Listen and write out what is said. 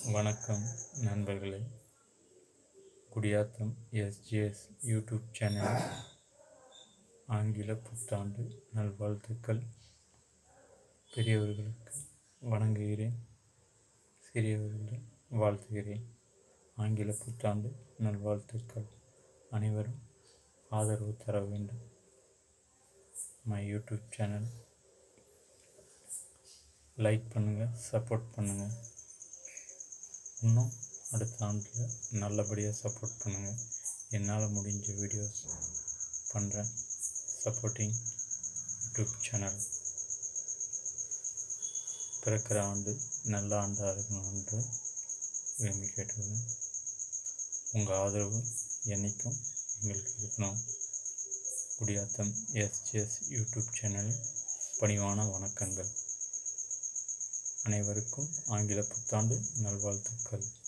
வணக்கம் நண்பர்களே Gudiyatham SGS YouTube channel ஆங்கில புத்தாண்டு நல்வாழ்த்துக்கள் பெரியவர்களுக்கு வணங்குகிறேன் சிறியவர்களை வாழ்த்துகிறேன் ஆங்கில புத்தாண்டு நல்வாழ்த்துக்கள் அனைவரும் ஆதரவு தர வேண்டும் மை யூடியூப் சேனல் லைக் பண்ணுங்கள் சப்போர்ட் பண்ணுங்கள் இன்னும் அடுத்த ஆண்டில் நல்லபடியாக சப்போர்ட் பண்ணுங்கள் என்னால் முடிஞ்ச வீடியோஸ் பண்ணுறேன் சப்போர்ட்டிங் யூடியூப் சேனல் பிறக்கிற ஆண்டு நல்ல ஆண்டாக இருக்கணும் என்று விரும்பி கேட்டுக்கிறேன் உங்கள் ஆதரவு என்றைக்கும் எங்களுக்கு இருக்கணும் குடியாத்தம் எஸ்ஜிஎஸ் யூடியூப் சேனலில் பணிவான வணக்கங்கள் அனைவருக்கும் ஆங்கில புத்தாண்டு நல்வாழ்த்துக்கள்